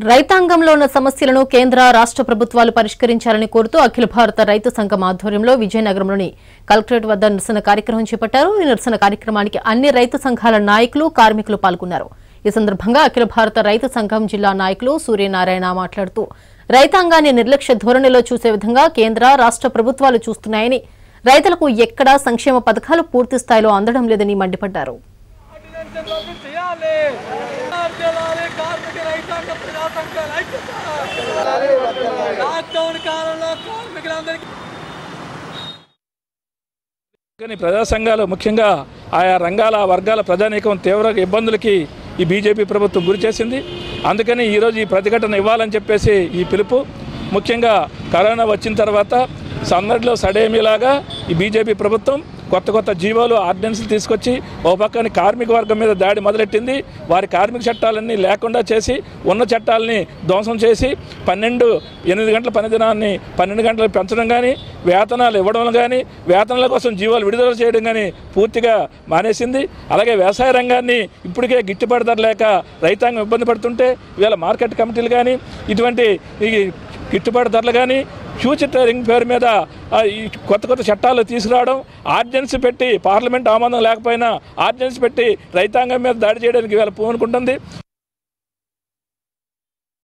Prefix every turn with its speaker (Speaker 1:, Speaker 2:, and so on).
Speaker 1: రైతాంగంలో ఉన్న సమస్యలను కేంద్ర రాష్ట్ర ప్రభుత్వాలు పరిష్కరించాలని కోరుతూ అఖిల భారత రైతు సంఘం ఆధ్వర్యంలో విజయనగరంలోని కలెక్టరేట్ వద్ద నిరసన కార్యక్రమం చేపట్టారు ఈ నిరసన కార్యక్రమానికి అన్ని రైతు సంఘాల నాయకులు కార్మికులు పాల్గొన్నారు ఈ సందర్భంగా అఖిల భారత రైతు సంఘం జిల్లా నాయకులు సూర్యనారాయణ మాట్లాడుతూ రైతాంగాన్ని నిర్లక్ష్య ధోరణిలో చూసే విధంగా కేంద్ర రాష్ట్ర ప్రభుత్వాలు చూస్తున్నాయని రైతులకు ఎక్కడా సంక్షేమ పథకాలు పూర్తి స్థాయిలో అందడం లేదని మండిపడ్డారు
Speaker 2: ఆర్డినెన్స్ రద్దు చేయాలి చేయాలి కార్మిక రైతాంగ ప్రజా సంఘాల ఐక్యత లాక్డౌన్ కాలంలో కార్మికులందరికీ
Speaker 3: కానీ ప్రజా సంఘాలు ముఖ్యంగా ఆయా రంగాల వర్గాల ప్రజానీకం తీవ్ర ఇబ్బందులకి ఈ బీజేపీ ప్రభుత్వం గురి చేసింది అందుకని ఈరోజు ఈ ప్రతిఘటన ఇవ్వాలని చెప్పేసి ఈ పిలుపు ముఖ్యంగా కరోనా వచ్చిన తర్వాత సందడిలో సడేమిలాగా ఈ బీజేపీ ప్రభుత్వం కొత్త కొత్త జీవోలు ఆర్డినెన్స్లు తీసుకొచ్చి ఓ పక్కన కార్మిక వర్గం మీద దాడి మొదలెట్టింది వారి కార్మిక చట్టాలన్నీ లేకుండా చేసి ఉన్న చట్టాలని ధ్వంసం చేసి పన్నెండు ఎనిమిది గంటల పని దినాన్ని పన్నెండు గంటలు పెంచడం కానీ వేతనాలు ఇవ్వడం కానీ వేతనాల కోసం జీవాలు విడుదల చేయడం కానీ పూర్తిగా మానేసింది అలాగే వ్యవసాయ రంగాన్ని ఇప్పటికే గిట్టుబాటు ధర లేక రైతాంగం ఇబ్బంది పడుతుంటే ఇవాళ మార్కెట్ కమిటీలు కానీ ఇటువంటి ఈ గిట్టుబాటు ధరలు కానీ ఫ్యూచర్ ట్రేడింగ్ పేరు మీద ఆ, ఈ కొత్త కొత్త చట్టాలు తీసుకురావడం ఆర్డినెన్స్ పెట్టి పార్లమెంట్ ఆమోదం లేకపోయినా ఆర్డినెన్స్ పెట్టి రైతాంగం మీద దాడి చేయడానికి ఇవాళ పూనుకుంటుంది